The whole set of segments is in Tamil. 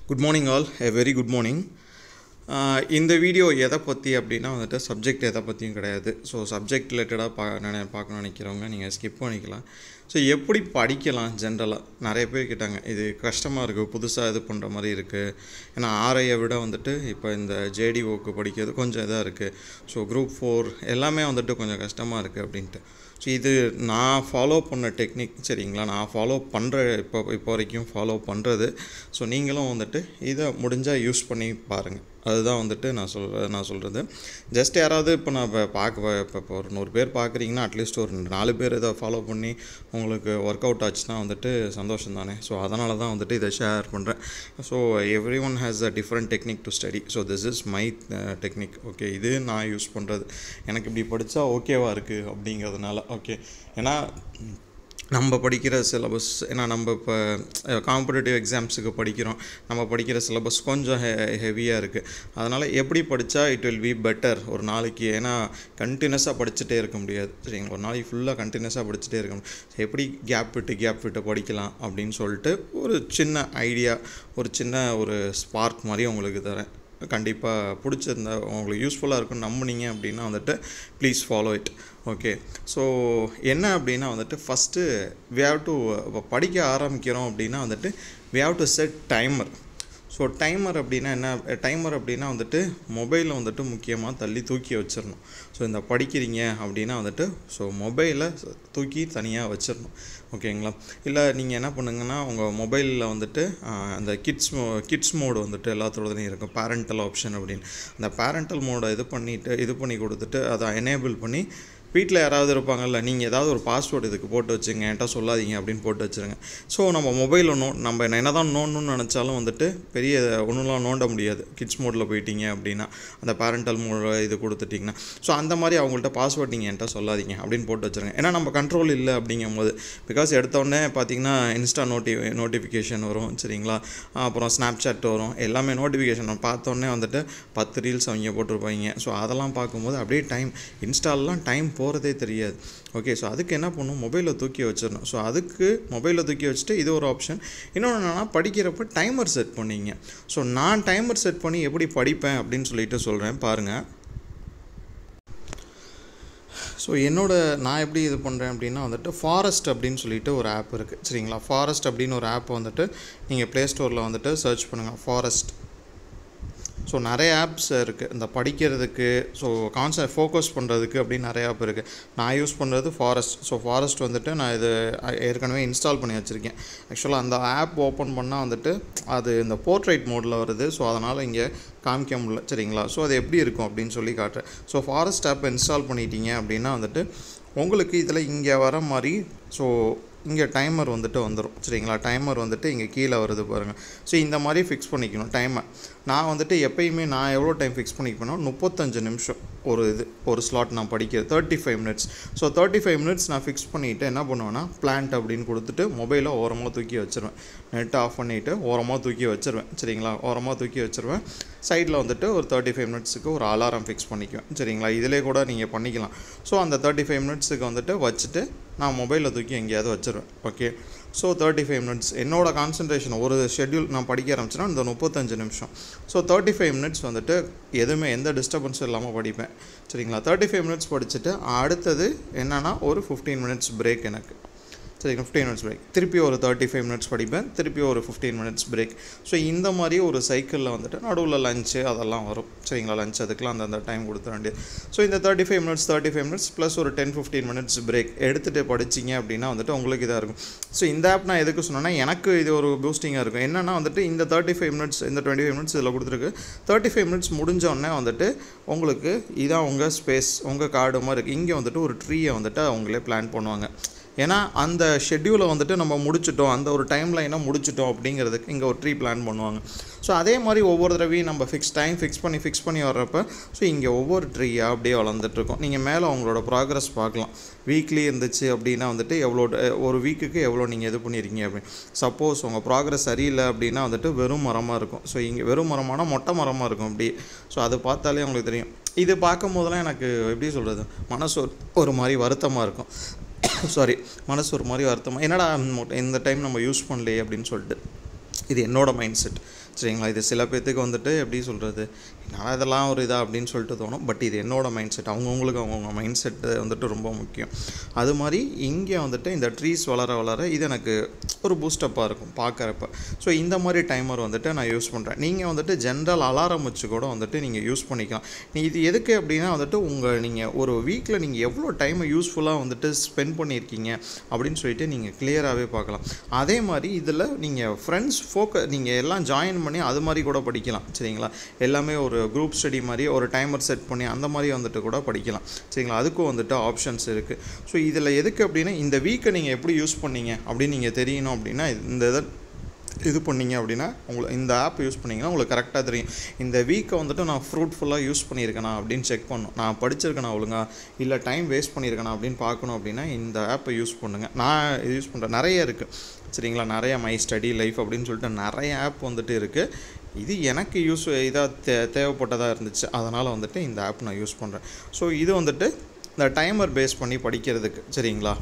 Good morning all a very good morning இந்த வீடியோ எதை பற்றி அப்படின்னா வந்துட்டு சப்ஜெக்ட் எதை பற்றியும் கிடையாது ஸோ சப்ஜெக்ட் ரிலேட்டடாக பா நினை பார்க்கணும்னு நினைக்கிறவங்க நீங்கள் ஸ்கிப் பண்ணிக்கலாம் ஸோ எப்படி படிக்கலாம் ஜென்ரலாக நிறைய பேர் கேட்டாங்க இது கஷ்டமாக இருக்குது புதுசாக இது பண்ணுற மாதிரி இருக்குது ஏன்னா ஆர்ஐயை விட வந்துட்டு இப்போ இந்த ஜேடிஓக்கு படிக்கிறது கொஞ்சம் இதாக இருக்குது ஸோ குரூப் ஃபோர் எல்லாமே வந்துட்டு கொஞ்சம் கஷ்டமாக இருக்குது அப்படின்ட்டு ஸோ இது நான் ஃபாலோ பண்ண டெக்னிக் சரிங்களா நான் ஃபாலோ பண்ணுற இப்போ இப்போ வரைக்கும் ஃபாலோ பண்ணுறது ஸோ நீங்களும் வந்துட்டு இதை முடிஞ்சால் யூஸ் பண்ணி பாருங்கள் அதுதான் வந்துட்டு நான் சொல் நான் சொல்கிறது ஜஸ்ட் யாராவது இப்போ நான் இப்போ பார்க்க இப்போ இப்போ ஒரு நூறு பேர் பார்க்குறீங்கன்னா அட்லீஸ்ட் ஒரு நாலு பேர் இதை ஃபாலோ பண்ணி உங்களுக்கு ஒர்க் அவுட் ஆச்சுன்னா வந்துட்டு சந்தோஷம் தானே ஸோ அதனால தான் வந்துட்டு இதை ஷேர் பண்ணுறேன் so everyone has a different technique to study so this is my technique okay இது நான் யூஸ் பண்ணுறது எனக்கு இப்படி படித்தா ஓகேவா இருக்குது அப்படிங்கிறதுனால ஓகே ஏன்னா நம்ம படிக்கிற சிலபஸ் ஏன்னா நம்ம இப்போ காம்படிட்டிவ் எக்ஸாம்ஸுக்கு படிக்கிறோம் நம்ம படிக்கிற சிலபஸ் கொஞ்சம் ஹெ ஹெவியாக இருக்குது அதனால் எப்படி படித்தா இட் வில் பி பெட்டர் ஒரு நாளைக்கு ஏன்னா கண்டினியூஸாக படிச்சுட்டே இருக்க முடியாது சரிங்களா ஒரு நாளைக்கு ஃபுல்லாக கண்டினியூஸாக படிச்சுட்டே இருக்க முடியும் எப்படி கேப் விட்டு கேப் விட்டு படிக்கலாம் அப்படின்னு சொல்லிட்டு ஒரு சின்ன ஐடியா ஒரு சின்ன ஒரு ஸ்பார்க் மாதிரி உங்களுக்கு தரேன் கண்டிப்பாக பிடிச்சிருந்தா உங்களுக்கு யூஸ்ஃபுல்லாக இருக்கும்னு நம்புனீங்க அப்படின்னா வந்துட்டு please follow it okay so என்ன அப்படின்னா வந்துட்டு ஃபஸ்ட்டு வி ஹாவ் டு இப்போ படிக்க ஆரம்பிக்கிறோம் அப்படின்னா வந்துட்டு we have to set timer so timer அப்படின்னா என்ன டைமர் அப்படின்னா வந்துட்டு மொபைலை வந்துட்டு முக்கியமாக தள்ளி தூக்கி வச்சிடணும் ஸோ இந்த படிக்கிறீங்க அப்படின்னா வந்துட்டு ஸோ மொபைலை தூக்கி தனியாக வச்சிடணும் ஓகேங்களா இல்லை நீங்கள் என்ன பண்ணுங்கன்னா உங்கள் மொபைலில் வந்துட்டு அந்த கிட்ஸ் மோ கிட்ஸ் மோடு வந்துட்டு எல்லாத்தோடதையும் இருக்கும் பேரண்டல் ஆப்ஷன் அப்படின்னு அந்த பேரண்டல் மோடை இது பண்ணிவிட்டு இது பண்ணி கொடுத்துட்டு அதை எனேபிள் பண்ணி வீட்டில் யாராவது இருப்பாங்கல்ல நீங்கள் ஏதாவது ஒரு பாஸ்வேர்டு இதுக்கு போட்டு வச்சுங்க என்கிட்ட சொல்லாதீங்க அப்படின்னு போட்டு வச்சுருங்க ஸோ நம்ம மொபைலில் நோ நம்ம என்ன தான் நோண்டணும்னு நினச்சாலும் வந்துட்டு பெரிய ஒன்றுலாம் நோண்ட முடியாது கிட்ஸ் மோடில் போயிட்டீங்க அப்படின்னா அந்த பேரண்டல் மோட இது கொடுத்துட்டிங்கன்னா ஸோ அந்த மாதிரி அவங்கள்ட்ட பாஸ்வேர்ட் நீங்கள் என்கிட்ட சொல்லாதீங்க அப்படின்னு போட்டு வச்சுருங்க ஏன்னா நம்ம கண்ட்ரோல் இல்லை அப்படிங்கும்போது பிகாஸ் எடுத்தோடனே பார்த்தீங்கன்னா இன்ஸ்டா நோட்டி நோட்டிஃபிகேஷன் வரும் சரிங்களா அப்புறம் ஸ்னாப் சாட் வரும் எல்லாமே நோட்டிஃபிகேஷன் வரும் பார்த்தோன்னே வந்துட்டு பத்து ரீல்ஸ் அவங்க போட்டிருப்பாங்க ஸோ அதெல்லாம் பார்க்கும்போது அப்படியே டைம் இன்ஸ்டாலெலாம் டைம் போகிறதே தெரியாது ஓகே ஸோ அதுக்கு என்ன பண்ணும் மொபைலில் தூக்கி வச்சிடணும் ஸோ அதுக்கு மொபைலில் தூக்கி வச்சுட்டு இது ஒரு ஆப்ஷன் இன்னொன்று என்னென்னா படிக்கிறப்ப டைமர் செட் பண்ணிங்க ஸோ நான் டைமர் செட் பண்ணி எப்படி படிப்பேன் அப்படின்னு சொல்லிட்டு சொல்கிறேன் பாருங்கள் ஸோ என்னோட நான் எப்படி இது பண்ணுறேன் அப்படின்னா வந்துட்டு ஃபாரஸ்ட் அப்படின்னு சொல்லிட்டு ஒரு ஆப் இருக்குது சரிங்களா ஃபாரஸ்ட் அப்படின்னு ஒரு ஆப் வந்துட்டு நீங்கள் ப்ளே ஸ்டோரில் வந்துட்டு சர்ச் பண்ணுங்கள் ஃபாரஸ்ட் ஸோ நிறைய ஆப்ஸ் இருக்குது இந்த படிக்கிறதுக்கு ஸோ கான்செப்ட் ஃபோக்கஸ் பண்ணுறதுக்கு அப்படின்னு நிறைய ஆப் இருக்குது நான் யூஸ் பண்ணுறது ஃபாரஸ்ட் ஸோ ஃபாரஸ்ட் வந்துட்டு நான் இது ஏற்கனவே இன்ஸ்டால் பண்ணி வச்சுருக்கேன் ஆக்சுவலாக அந்த ஆப் ஓப்பன் பண்ணால் வந்துட்டு அது இந்த போர்ட்ரைட் மோடில் வருது ஸோ அதனால் இங்கே காமிக்க முடியல சரிங்களா ஸோ அது எப்படி இருக்கும் அப்படின்னு சொல்லி காட்டுறேன் ஸோ ஃபாரஸ்ட் ஆப் இன்ஸ்டால் பண்ணிட்டீங்க அப்படின்னா வந்துட்டு உங்களுக்கு இதில் இங்கே வர மாதிரி ஸோ இங்கே டைமர் வந்துட்டு வந்துடும் சரிங்களா டைமர் வந்துட்டு இங்கே கீழே வருது பாருங்கள் ஸோ இந்த மாதிரி ஃபிக்ஸ் பண்ணிக்கணும் டைமை நான் வந்துட்டு எப்பயுமே நான் எவ்வளோ டைம் ஃபிக்ஸ் பண்ணிக்கணும்னா முப்பத்தஞ்சு நிமிஷம் ஒரு இது ஒரு ஸ்லாட் நான் படிக்கிறது thirty five minutes so thirty five minutes நான் ஃபிக்ஸ் பண்ணிவிட்டு என்ன பண்ணுவேன்னா பிளான்ட் அப்படின்னு கொடுத்துட்டு மொபைலை ஓரமாக தூக்கி வச்சுருவேன் நெட் ஆஃப் பண்ணிவிட்டு ஓரமாக தூக்கி வச்சுருவேன் சரிங்களா ஓரமாக தூக்கி வச்சுருவேன் சைடில் வந்துட்டு ஒரு தேர்ட்டி ஃபைவ் மினிட்ஸுக்கு ஒரு அலாரம் ஃபிக்ஸ் பண்ணிக்குவேன் சரிங்களா இதிலே கூட நீங்கள் பண்ணிக்கலாம் ஸோ அந்த தேர்ட்டி ஃபைவ் மினிட்ஸுக்கு வந்துட்டு வச்சுட்டு நான் மொபைலில் தூக்கி எங்கேயாவது வச்சுருவேன் okay so thirty five minutes என்னோடய கான்சன்ட்ரேஷன் ஒரு ஷெட்யூல் நான் படிக்க ஆரம்பிச்சேன்னா இந்த முப்பத்தஞ்சு நிமிஷம் ஸோ தேர்ட்டி ஃபைவ் மினிட்ஸ் வந்துட்டு எதுவுமே எந்த டிஸ்டர்பன்ஸும் இல்லாமல் படிப்பேன் சரிங்களா தேர்ட்டி ஃபைவ் மினிட்ஸ் படிச்சுட்டு அடுத்தது என்னென்னா ஒரு ஃபிஃப்டீன் மினிட்ஸ் பிரேக் எனக்கு சரி ஃபிஃப்டீன் மினிட்ஸ் பிரேக் திருப்பி ஒரு தேர்ட்டி ஃபைவ் மினிட்ஸ் படிப்பேன் திருப்பி ஒரு ஃபிஃப்டீன் மினிட்ஸ் பிரேக் ஸோ இந்த மாதிரி ஒரு சைக்கிளில் வந்துட்டு நடுவில் லஞ்சு அதெல்லாம் வரும் சரிங்களா லஞ்ச் அதுக்கெலாம் அந்தந்த டைம் கொடுத்த வேண்டியது ஸோ இந்த thirty five minutes thirty five minutes plus ஒரு டென் ஃபிஃப்டீன் மினிட்ஸ் பிரேக் எடுத்துகிட்டு படிச்சிங்க அப்படின்னா வந்துட்டு உங்களுக்கு இதாக இருக்கும் ஸோ இந்த ஆப் நான் எதுக்கு சொன்னேன்னா எனக்கு இது ஒரு பூஸ்டிங்காக இருக்கும் என்னென்னா வந்துட்டு இந்த தேர்ட்டி ஃபைவ் மினிட்ஸ் இந்த டுவெண்ட்டி ஃபைவ் மினிட்ஸ் இதில் கொடுத்துருக்கு தேர்ட்டி ஃபைவ் மினிட்ஸ் முடிஞ்சோடனே வந்துட்டு உங்களுக்கு இதான் உங்கள் ஸ்பேஸ் உங்கள் கார்டு மாதிரி இருக்குது இங்கே வந்துட்டு ஒரு ட்ரீயை வந்துட்டு அவங்களே பிளான் பண்ணுவாங்க ஏன்னா அந்த ஷெட்யூலை வந்துட்டு நம்ம முடிச்சிட்டோம் அந்த ஒரு டைம் லைனை முடிச்சிட்டோம் அப்படிங்கிறதுக்கு இங்கே ஒரு ட்ரீ பிளான் பண்ணுவாங்க ஸோ அதே மாதிரி ஒவ்வொரு தடவையும் நம்ம ஃபிக்ஸ் டைம் ஃபிக்ஸ் பண்ணி ஃபிக்ஸ் பண்ணி வர்றப்ப ஸோ இங்கே ஒவ்வொரு ட்ரீயாக அப்படியே வளர்ந்துட்டுருக்கும் நீங்கள் மேலே அவங்களோட ப்ராக்ரஸ் பார்க்கலாம் வீக்லி இருந்துச்சு அப்படின்னா வந்துட்டு எவ்வளோ ஒரு வீக்குக்கு எவ்வளோ நீங்கள் இது பண்ணியிருக்கீங்க அப்படின்னு சப்போஸ் உங்கள் ப்ராக்ரஸ் சரியில்லை அப்படின்னா வந்துட்டு வெறும் மரமாக இருக்கும் ஸோ இங்கே வெறும் மரமான மொட்டை மரமாக இருக்கும் அப்படி ஸோ அதை பார்த்தாலே உங்களுக்கு தெரியும் இது பார்க்கும் போதெல்லாம் எனக்கு எப்படி சொல்கிறது மனசு ஒரு மாதிரி வருத்தமாக இருக்கும் சாரி மனசு ஒரு மாதிரி வருத்தமாக என்னடா மொ- இந்த டைம் நம்ம யூஸ் பண்ணலையே அப்படின்னு சொல்லிட்டு இது என்னோட மைண்ட் செட் சரிங்களா இது சில பேர்த்துக்கு வந்துட்டு எப்படி சொல்கிறது நான் இதெல்லாம் ஒரு இதா அப்படின்னு சொல்லிட்டு தோணும் பட் இது என்னோட மைண்ட் செட் அவங்கவுங்களுக்கு அவங்கவுங்க மைண்ட் செட்டு வந்துட்டு ரொம்ப முக்கியம் அது மாதிரி இங்கே வந்துட்டு இந்த ட்ரீஸ் வளர வளர இது எனக்கு ஒரு பூஸ்டப்பாக இருக்கும் பார்க்குறப்ப ஸோ இந்த மாதிரி டைமர் வந்துட்டு நான் யூஸ் பண்ணுறேன் நீங்கள் வந்துட்டு ஜென்ரல் அலாரம் வச்சு கூட வந்துட்டு நீங்கள் யூஸ் பண்ணிக்கலாம் நீ இது எதுக்கு அப்படின்னா வந்துட்டு உங்கள் நீங்கள் ஒரு வீக்கில் நீங்கள் எவ்வளோ டைமை யூஸ்ஃபுல்லாக வந்துட்டு ஸ்பெண்ட் பண்ணியிருக்கீங்க அப்படின்னு சொல்லிட்டு நீங்கள் கிளியராகவே பார்க்கலாம் அதே மாதிரி இதில் நீங்கள் ஃப்ரெண்ட்ஸ் ஃபோக்க நீங்கள் எல்லாம் ஜாயின் பண்ணி அது மாதிரி கூட படிக்கலாம் சரிங்களா எல்லாமே ஒரு குரூப் ஸ்டடி மாதிரி ஒரு டைமர் செட் பண்ணி அந்த மாதிரி வந்துட்டு கூட படிக்கலாம் சரிங்களா அதுக்கும் வந்துட்டு ஆப்ஷன்ஸ் இருக்குது ஸோ இதில் எதுக்கு அப்படின்னா இந்த வீக்கை நீங்கள் எப்படி யூஸ் பண்ணீங்க அப்படின்னு நீங்கள் தெரியணும் அப்படின்னா இந்த இதை இது பண்ணீங்க அப்படின்னா உங்களுக்கு இந்த ஆப் யூஸ் பண்ணிங்கன்னா உங்களுக்கு கரெக்டாக தெரியும் இந்த வீக்கை வந்துட்டு நான் ஃப்ரூட்ஃபுல்லாக யூஸ் பண்ணியிருக்கேனா அப்படின்னு செக் பண்ணணும் நான் படிச்சிருக்கேனா ஒழுங்கா இல்லை டைம் வேஸ்ட் பண்ணியிருக்கேனா அப்படின்னு பார்க்கணும் அப்படின்னா இந்த ஆப்பை யூஸ் பண்ணுங்கள் நான் இது யூஸ் பண்ணுறேன் நிறைய இருக்குது சரிங்களா நிறைய மை ஸ்டடி லைஃப் அப்படின்னு சொல்லிட்டு நிறைய ஆப் வந்துட்டு இருக்குது இது எனக்கு யூஸ் இதாக தே தேவைப்பட்டதாக இருந்துச்சு அதனால் வந்துட்டு இந்த ஆப் நான் யூஸ் பண்ணுறேன் ஸோ இது வந்துட்டு இந்த டைமர் பேஸ் பண்ணி படிக்கிறதுக்கு சரிங்களா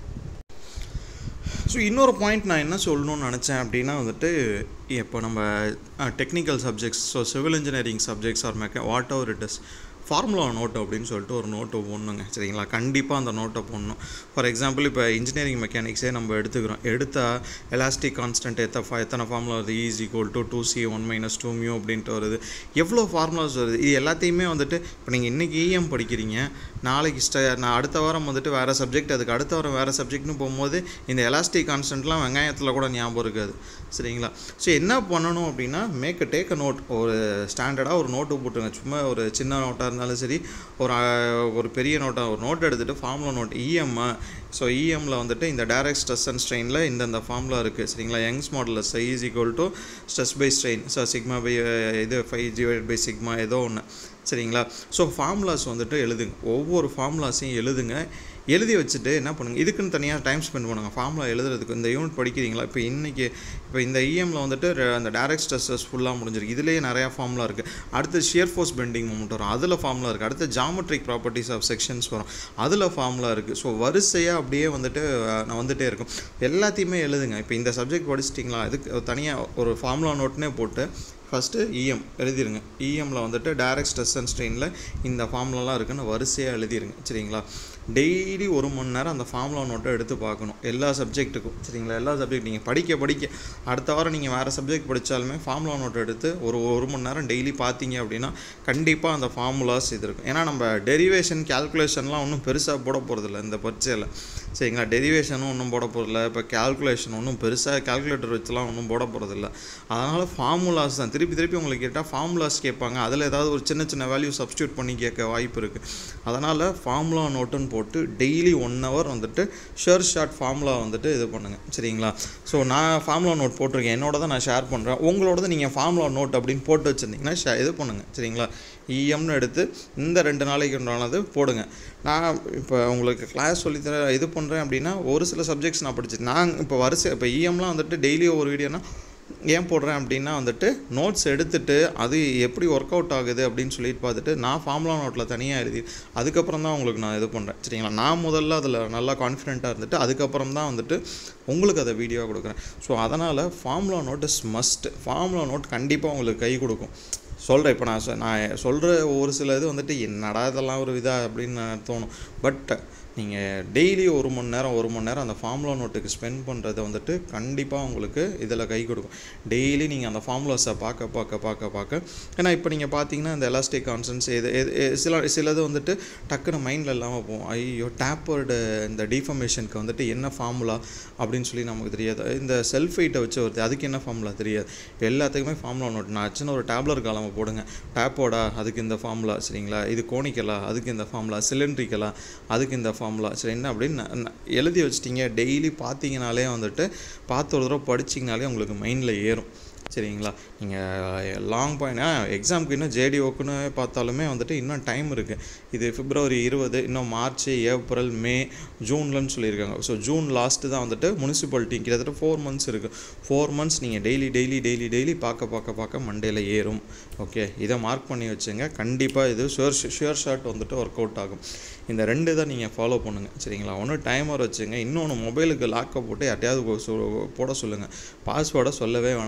ஸோ இன்னொரு பாயிண்ட் நான் என்ன சொல்லணும்னு நினச்சேன் அப்படின்னா வந்துட்டு இப்போ நம்ம technical subjects so civil engineering subjects or mech whatever it is formula note அப்படின்னு சொல்லிட்டு ஒரு நோட்டை போடணுங்க சரிங்களா கண்டிப்பாக அந்த நோட்டை போடணும் ஃபார் எக்ஸாம்பிள் இப்போ இன்ஜினியரிங் மெக்கானிக்ஸே நம்ம எடுத்துக்கிறோம் எடுத்தால் எலாஸ்டிக் கான்ஸ்டன்ட் எத்த எத்தனை ஃபார்முலா வருது is equal to two C one minus two mu அப்படின்ட்டு வருது எவ்வளோ ஃபார்முலாஸ் வருது இது எல்லாத்தையுமே வந்துட்டு இப்போ நீங்கள் இன்றைக்கி இஎம் படிக்கிறீங்க நாளைக்கு ஸ்ட நான் அடுத்த வாரம் வந்துட்டு வேறு சப்ஜெக்ட் அதுக்கு அடுத்த வாரம் வேறு சப்ஜெக்ட்னு போகும்போது இந்த எலாஸ்டிக் கான்ஸ்டன்ட்லாம் வெங்காயத்தில் கூட ஞாபகம் இருக்காது சரிங்களா ஸோ என்ன பண்ணணும் அப்படின்னா make a take a note ஒரு ஸ்டாண்டர்டாக ஒரு நோட்டு போட்டுருங்க சும்மா ஒரு சின்ன நோட்டாக இருந்தாலும் சரி ஒரு அஹ், ஒரு பெரிய நோட்டாக ஒரு நோட் எடுத்துகிட்டு ஃபார்முலா நோட் இஎம் ஸோ இஎம்மில் வந்துட்டு இந்த டைரக்ட் ஸ்ட்ரெஸ் அண்ட் ஸ்ட்ரெயினில் இந்தந்த ஃபார்முலா இருக்குது சரிங்களா யங்ஸ் மாடலில் psi is equal to stress by strain so sigma by இது ஃபைவ் டிவைட் பை சிக்மா ஏதோ ஒன்று சரிங்களா ஸோ ஃபார்முலாஸ் வந்துட்டு எழுதுங்க ஒவ்வொரு ஃபார்முலாஸையும் எழுதுங்க எழுதி வச்சுட்டு என்ன பண்ணுங்கள் இதுக்குன்னு தனியாக டைம் ஸ்பெண்ட் பண்ணுங்கள் ஃபார்முலா எழுதுறதுக்கு இந்த யூனிட் படிக்கிறீங்களா இப்போ இன்றைக்கி இப்போ இந்த இஎம்மில் வந்துட்டு ரெ- அந்த டைரக்ட் ஸ்ட்ரெஸ்ஸஸ் ஃபுல்லாக முடிஞ்சிருக்கு இதுலேயே நிறையா ஃபார்முலா இருக்குது அடுத்து ஷியர் ஃபோர்ஸ் பெண்டிங் மூமெண்ட் வரும் அதில் ஃபார்முலா இருக்குது அடுத்து ஜாமெட்ரிக் ப்ராப்பர்ட்டிஸ் ஆஃப் செக்ஷன்ஸ் வரும் அதில் ஃபார்முலா இருக்குது ஸோ வரிசையாக அப்படியே வந்துட்டு அஹ், நான் வந்துட்டே இருக்கும் எல்லாத்தையுமே எழுதுங்க இப்போ இந்த சப்ஜெக்ட் படிச்சிட்டிங்களா இதுக்கு தனியாக ஒரு ஃபார்முலா நோட்னே போட்டு ஃபஸ்ட்டு இஎம் எழுதிருங்க இஎம்மில் வந்துட்டு டைரக்ட் ஸ்ட்ரெஸ் அண்ட் ஸ்ட்ரெயினில் இந்த ஃபார்முலாலாம் இருக்குன்னு வரிசையாக எழுதிருங்க சரிங்களா டெய்லி ஒரு மணி நேரம் அந்த ஃபார்முலா நோட்டை எடுத்து பார்க்கணும் எல்லா சப்ஜெக்ட்டுக்கும் சரிங்களா எல்லா சப்ஜெக்ட் நீங்கள் படிக்க படிக்க அடுத்த வாரம் நீங்கள் வேறு சப்ஜெக்ட் படித்தாலுமே ஃபார்முலா நோட் எடுத்து ஒரு ஒரு மணி நேரம் டெய்லி பார்த்தீங்க அப்படின்னா கண்டிப்பாக அந்த ஃபார்முலாஸ் இது இருக்கும் ஏன்னா நம்ம டெரிவேஷன் கேல்குலேஷன்லாம் ஒன்றும் பெருசாக போட போகிறதில்ல இந்த பரீட்சையில் சரிங்களா டெரிவேஷனும் ஒன்றும் போட போகிறதில்ல இப்போ கேல்குலேஷன் ஒன்றும் பெருசாக கால்குலேட்டர் வச்சுலாம் ஒன்றும் போட போகிறதில்ல அதனால் ஃபார்முலாஸ் தான் திருப்பி திருப்பி உங்களுக்கு கேட்டால் ஃபார்முலாஸ் கேட்பாங்க அதில் ஏதாவது ஒரு சின்ன சின்ன வேல்யூ சப்ஸ்டியூட் பண்ணி கேட்க வாய்ப்பு இருக்குது அதனால் ஃபார்முலா நோட்டுன்னு போட்டு டெய்லி ஒன் ஹவர் வந்துட்டு ஷேர் ஷார்ட் ஃபார்முலா வந்துட்டு இது பண்ணுங்கள் சரிங்களா ஸோ நான் ஃபார்முலா நோட் போட்டிருக்கேன் என்னோட தான் நான் ஷேர் பண்ணுறேன் உங்களோடது நீங்கள் ஃபார்முலா நோட் அப்படின்னு போட்டு வச்சுருந்தீங்கன்னா ஷே இது பண்ணுங்கள் சரிங்களா இஎம்னு எடுத்து இந்த ரெண்டு நாளைக்கு உண்டானது போடுங்க நான் இப்போ உங்களுக்கு கிளாஸ் சொல்லித்தர இது பண்ணுறேன் அப்படின்னா ஒரு சில சப்ஜெக்ட்ஸ் நான் படிச்சேன் நான் இப்போ வரிசை இப்போ இஎம்லாம் வந்துட்டு டெய்லி ஒரு வீடியோனா ஏன் போடுறேன் அப்படின்னா வந்துட்டு நோட்ஸ் எடுத்துட்டு அது எப்படி ஒர்க் அவுட் ஆகுது அப்படின்னு சொல்லிட்டு பார்த்துட்டு நான் ஃபார்முலா நோட்டில் தனியாக எழுதி அதுக்கப்புறம் தான் உங்களுக்கு நான் இது பண்ணுறேன் சரிங்களா நான் முதல்ல அதில் நல்லா கான்ஃபிடென்ட்டாக இருந்துட்டு அதுக்கப்புறம் தான் வந்துட்டு உங்களுக்கு அதை வீடியோவாக கொடுக்குறேன் ஸோ அதனால் formula note is must formula note கண்டிப்பாக உங்களுக்கு கை கொடுக்கும் சொல்கிறேன் இப்போ நான் சொ- நான் சொல்கிற ஒரு சில இது வந்துட்டு என்னடா இதெல்லாம் ஒரு இதா அப்படின்னு நான் தோணும் பட் நீங்கள் டெய்லி ஒரு மணி நேரம் ஒரு மணி நேரம் அந்த ஃபார்முலா நோட்டுக்கு ஸ்பெண்ட் பண்ணுறது வந்துட்டு கண்டிப்பாக உங்களுக்கு இதில் கை கொடுக்கும் டெய்லி நீங்கள் அந்த ஃபார்முலாஸை பார்க்க பார்க்க பார்க்க பார்க்க ஏன்னா இப்போ நீங்கள் பார்த்தீங்கன்னா இந்த எலாஸ்டிக் கான்சன்ஸ் இது இது- இது- சில சிலது வந்துட்டு டக்குன்னு மைண்டில் இல்லாமல் போகும் ஐயோ டேப்பர்டு இந்த டிஃபர்மேஷனுக்கு வந்துட்டு என்ன ஃபார்முலா அப்படின்னு சொல்லி நமக்கு தெரியாது இந்த செல்ஃப் வெயிட்டை வச்சு வருது அதுக்கு என்ன ஃபார்முலா தெரியாது எல்லாத்துக்குமே ஃபார்முலா நோட் நான் சின்ன ஒரு டேப்லர் காலமாக போடுங்க டேப்போடா அதுக்கு இந்த ஃபார்முலா சரிங்களா இது கோனிக்கலா அதுக்கு இந்த ஃபார்முலா சிலிண்ட்ரிக்கலா அதுக்கு இந்த ஃபார்முலா சரி என்ன அப்படின்னு ந- ந- எழுதி வச்சிட்டிங்க டெய்லி பார்த்தீங்கனாலே வந்துட்டு பார்த்து ஒரு தடவை படிச்சிங்கனாலே உங்களுக்கு மைண்டில் ஏறும் சரிங்களா நீங்கள் லாங் பாயிண்ட் எக்ஸாமுக்கு இன்னும் ஜேடிஓக்குன்னு பார்த்தாலுமே வந்துட்டு இன்னும் டைம் இருக்குது இது பிப்ரவரி இருபது இன்னும் மார்ச் ஏப்ரல் மே ஜூன்லன்னு சொல்லியிருக்காங்க ஸோ ஜூன் லாஸ்ட்டு தான் வந்துட்டு முனிசிபாலிட்டி கிட்டத்தட்ட ஃபோர் மந்த்ஸ் இருக்குது ஃபோர் மந்த்ஸ் நீங்கள் டெய்லி டெய்லி டெய்லி டெய்லி பார்க்க பார்க்க பார்க்க மண்டேல ஏறும் ஓகே இதை மார்க் பண்ணி வச்சுங்க கண்டிப்பாக இது ஷுவர் ஷுவர் ஷாட் வந்துட்டு ஒர்க் அவுட் ஆகும் இந்த ரெண்டு தான் நீங்கள் ஃபாலோ பண்ணுங்கள் சரிங்களா ஒன்று டைமர் வச்சுங்க இன்னொன்று மொபைலுக்கு லாக்கை போட்டு யார்ட்டையாவது கொ- சொ- போட சொல்லுங்கள் பாஸ்வேர்டை சொல்லவே வேணாம்னு சொல்லுங்கள்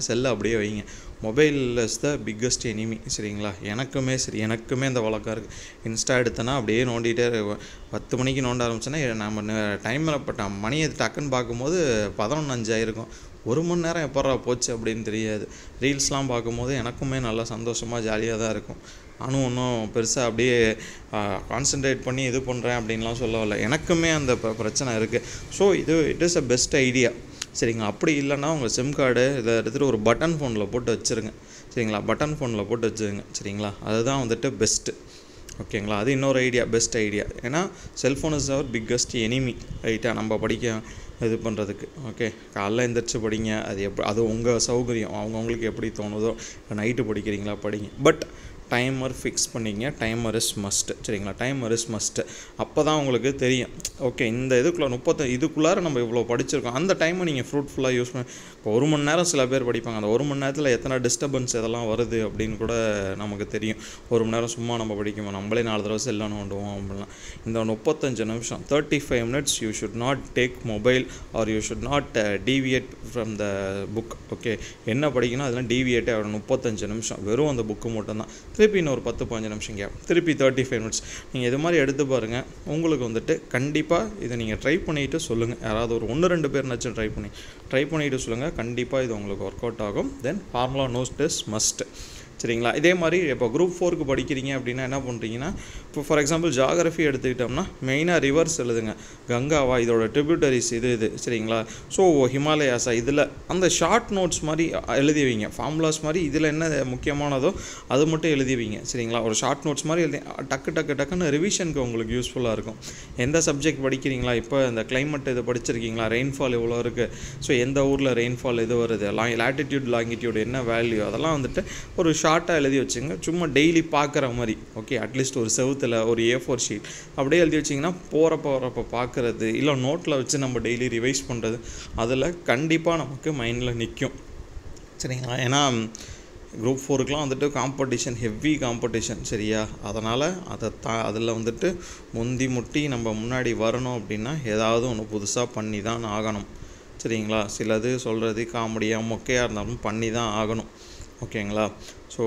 செல்லை அப்படியே வைங்க mobile is the biggest enemy சரிங்களா எனக்குமே சரி எனக்குமே இந்த வழக்கம் இருக்குது இன்ஸ்டா எடுத்தேன்னா அப்படியே நோண்டிகிட்டே இருப்பேன். பத்து மணிக்கு நோண்ட ஆரம்பிச்சேன்னா நம்ம டைமில் பட்ட மணியை டக்குன்னு பார்க்கும்போது பதினொன்று அஞ்சு ஆயிருக்கும் ஒரு மணி நேரம் எப்பட்றா போச்சு அப்படின்னு தெரியாது ரீல்ஸ்லாம் பார்க்கும்போது எனக்குமே நல்லா சந்தோஷமாக ஜாலியாக தான் இருக்கும் நானும் ஒன்றும் பெருசாக அப்படியே கான்சென்ட்ரேட் பண்ணி இது பண்ணுறேன் அப்படின்லாம் சொல்ல வரல எனக்குமே அந்த ப பிரச்சனை இருக்குது ஸோ இது it is a best idea சரிங்களா அப்படி இல்லைன்னா உங்கள் சிம் கார்டு இதை எடுத்துகிட்டு ஒரு பட்டன் ஃபோனில் போட்டு வச்சுருங்க சரிங்களா பட்டன் ஃபோனில் போட்டு வச்சுருங்க சரிங்களா அதுதான் வந்துட்டு பெஸ்ட்டு ஓகேங்களா அது இன்னொரு ஐடியா பெஸ்ட் ஐடியா ஏன்னா cellphone is our biggest enemy ரைட்டாக நம்ம படிக்க இது பண்ணுறதுக்கு ஓகே காலைல எந்திரிச்சு படிங்க அது எப்போ அது உங்கள் சௌகரியம் அவங்கவுங்களுக்கு எப்படி தோணுதோ நைட்டு படிக்கிறீங்களா படிங்க பட் டைமர் ஃபிக்ஸ் பண்ணிங்க டைமர் இஸ் மஸ்ட்டு சரிங்களா டைமர் இஸ் மஸ்ட்டு அப்போ தான் உங்களுக்கு தெரியும் ஓகே இந்த இதுக்குள்ளே முப்பத்த இதுக்குள்ளார நம்ம இவ்வளோ படிச்சிருக்கோம் அந்த டைமை நீங்கள் ஃப்ரூட்ஃபுல்லாக யூஸ் பண்ணி இப்போ ஒரு மணி நேரம் சில பேர் படிப்பாங்க அந்த ஒரு மணி நேரத்தில் எத்தனை டிஸ்டர்பன்ஸ் இதெல்லாம் வருது அப்படின்னு கூட நமக்கு தெரியும் ஒரு மணி நேரம் சும்மா நம்ம படிக்குமா நம்மளே நாலு தடவை செல்ல நோண்டுவோம் அப்படிலாம் இந்த முப்பத்தஞ்சு நிமிஷம் thirty five minutes you should not take mobile or you should not deviate from the book okay என்ன படிக்கணும் அதெல்லாம் டீவியேட்டே ஆகணும் முப்பத்தஞ்சு நிமிஷம் வெறும் அந்த புக்கு மட்டும்தான் திருப்பி இன்னொரு பத்து பதினஞ்சு நிமிஷம் கேப் திருப்பி தேர்ட்டி ஃபைவ் மினிட்ஸ் நீங்கள் இது மாதிரி எடுத்து பாருங்கள் உங்களுக்கு வந்துட்டு கண்டிப்பாக இதை நீங்கள் ட்ரை பண்ணிவிட்டு சொல்லுங்கள் யாராவது ஒரு ஒன்று ரெண்டு பேர்னாச்சும் ட்ரை பண்ணி ட்ரை பண்ணிவிட்டு சொல்லுங்கள் கண்டிப்பாக இது உங்களுக்கு ஒர்க் அவுட் ஆகும் then formula notes is must சரிங்களா இதே மாதிரி இப்போ குரூப் ஃபோருக்கு படிக்கிறீங்க அப்படின்னா என்ன பண்ணுறீங்கன்னா இப்போ ஃபார் எக்ஸாம்பிள் ஜாகிரஃபி எடுத்துக்கிட்டோம்னா மெயினாக ரிவர்ஸ் எழுதுங்க கங்காவா இதோட ட்ரிபியூட்டரிஸ் இது இது சரிங்களா ஸோ ஹிமாலயாஸா இதில் அந்த ஷார்ட் நோட்ஸ் மாதிரி எழுதி வைங்க ஃபார்முலாஸ் மாதிரி இதில் என்ன முக்கியமானதோ அது மட்டும் எழுதி வைங்க சரிங்களா ஒரு ஷார்ட் நோட்ஸ் மாதிரி எழுதி டக்கு டக்கு டக்குன்னு ரிவிஷனுக்கு உங்களுக்கு யூஸ்ஃபுல்லாக இருக்கும் எந்த சப்ஜெக்ட் படிக்கிறீங்களா இப்போ இந்த climate இது படிச்சிருக்கீங்களா ரெயின்ஃபால் இவ்வளோ இருக்குது ஸோ எந்த ஊரில் ரெயின்ஃபால் இது வருது லா லேட்டிடியூட் லாங்கிடியூட் என்ன வேல்யூ அதெல்லாம் வந்துட்டு ஒரு ஷார்ட்டாக எழுதி வச்சுங்க சும்மா டெய்லி பார்க்குற மாதிரி ஓகே அட்லீஸ்ட் ஒரு செவுத்தில் ஒரு ஏ ஃபோர் ஷீட் அப்படியே எழுதி வச்சிங்கன்னா போகிறப்ப வரப்போ பார்க்குறது இல்லை நோட்டில் வச்சு நம்ம டெய்லி ரிவைஸ் பண்ணுறது அதில் கண்டிப்பாக நமக்கு மைண்டில் நிற்கும் சரிங்களா ஏன்னா குரூப் ஃபோருக்குலாம் வந்துட்டு காம்படிஷன் ஹெவி காம்படிஷன் சரியா அதனால் அதை தா அதில் வந்துட்டு முந்தி முட்டி நம்ம முன்னாடி வரணும் அப்படின்னா ஏதாவது ஒன்று புதுசாக பண்ணி தான் ஆகணும் சரிங்களா சிலது சொல்கிறது காமெடியாக மொக்கையாக இருந்தாலும் பண்ணி தான் ஆகணும் ஓகேங்களா ஸோ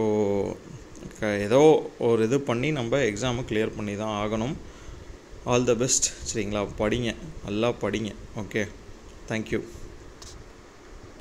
ஏதோ ஒரு இது பண்ணி நம்ம எக்ஸாமை கிளியர் பண்ணி தான் ஆகணும் ஆல் த பெஸ்ட் சரிங்களா படிங்க நல்லா படிங்க ஓகே தேங்க்யூ